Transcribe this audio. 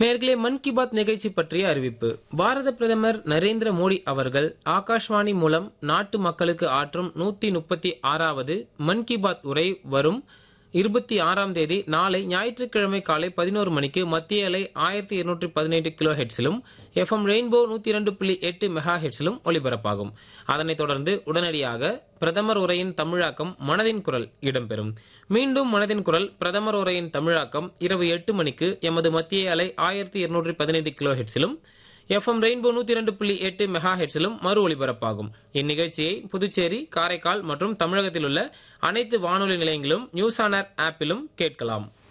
நேர்களே மன் கி பாத் நிகழ்ச்சி பற்றிய அறிவிப்பு பாரத பிரதமர் நரேந்திர மோடி அவர்கள் ஆகாஷ்வாணி மூலம் நாட்டு மக்களுக்கு ஆற்றும் நூத்தி முப்பத்தி ஆறாவது மன் கி பாத் உரை வரும் இருபத்தி ஆறாம் தேதி நாளை ஞாயிற்றுக்கிழமை காலை பதினோரு மணிக்கு மத்திய அலை ஆயிரத்தி இருநூற்றி பதினெட்டு கிலோ ஹெட்ஸிலும் எஃப்எம் ரெயின்போ நூத்தி இரண்டு புள்ளி எட்டு மெகா ஹெட்ஸிலும் ஒலிபரப்பாகும் அதனைத் தொடர்ந்து உடனடியாக பிரதமர் உரையின் தமிழாக்கம் மனதின் குரல் இடம்பெறும் மீண்டும் மனதின் குரல் பிரதமர் உரையின் தமிழாக்கம் இரவு எட்டு மணிக்கு எமது மத்திய அலை ஆயிரத்தி இருநூற்றி பதினைந்து கிலோ ஹெட்ஸிலும் எஃப்எம் ரெயின்போ நூத்தி இரண்டு புள்ளி எட்டு மெகா ஹெட்ஸிலும் மறு ஒலிபரப்பாகும் இந்நிகழ்ச்சியை புதுச்சேரி காரைக்கால் மற்றும் தமிழகத்தில் உள்ள அனைத்து வானொலி நிலையங்களும் நியூஸ் ஆன் ஏர் ஆப்பிலும் கேட்கலாம்